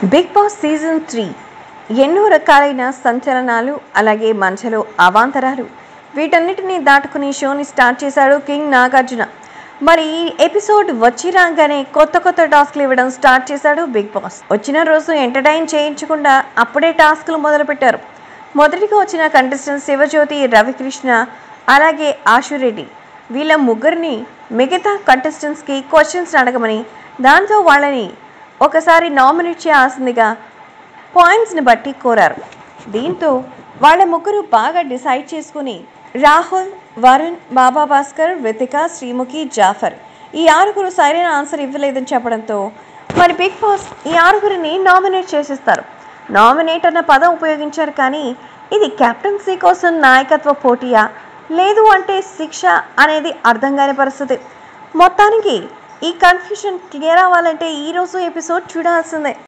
big boss season three ఎన్నో రకాలైన సంచలనాలు అలాగే మధ్యలో అవాంతరాలు వీటన్నిటిని దాటుకుని షోని స్టార్ట్ చేశాడు కింగ్ నాగార్జున మరి ఈ ఎపిసోడ్ వచ్చి రాగానే కొత్త కొత్త టాస్క్లు ఇవ్వడం స్టార్ట్ చేశాడు బిగ్ బాస్ వచ్చిన రోజు ఎంటర్టైన్ చేయించకుండా అప్పుడే టాస్క్లు మొదలుపెట్టారు మొదటిగా వచ్చిన కంటెస్టెంట్ శివజ్యోతి రవికృష్ణ అలాగే ఆశురెడ్డి వీళ్ళ ముగ్గురిని మిగతా కంటెస్టెంట్స్కి క్వశ్చన్స్ అడగమని దాంతో వాళ్ళని ఒకసారి నామినేట్ చేయాల్సిందిగా పాయింట్స్ని బట్టి కోరారు దీంతో వాళ్ళ ముగ్గురు బాగా డిసైడ్ చేసుకుని రాహుల్ వరుణ్ బాబా భాస్కర్ వితిక శ్రీముఖి జాఫర్ ఈ ఆరుగురు సరైన ఆన్సర్ ఇవ్వలేదని చెప్పడంతో మరి బిగ్ బాస్ ఈ ఆరుగురిని నామినేట్ చేసేస్తారు నామినేట్ అన్న పదం ఉపయోగించారు కానీ ఇది కెప్టెన్సీ కోసం నాయకత్వ పోటీయా లేదు అంటే శిక్ష అనేది అర్థం కాని పరిస్థితి మొత్తానికి ఈ కన్ఫ్యూషన్ క్లియర్ అవ్వాలంటే ఈరోజు ఎపిసోడ్ చూడాల్సిందే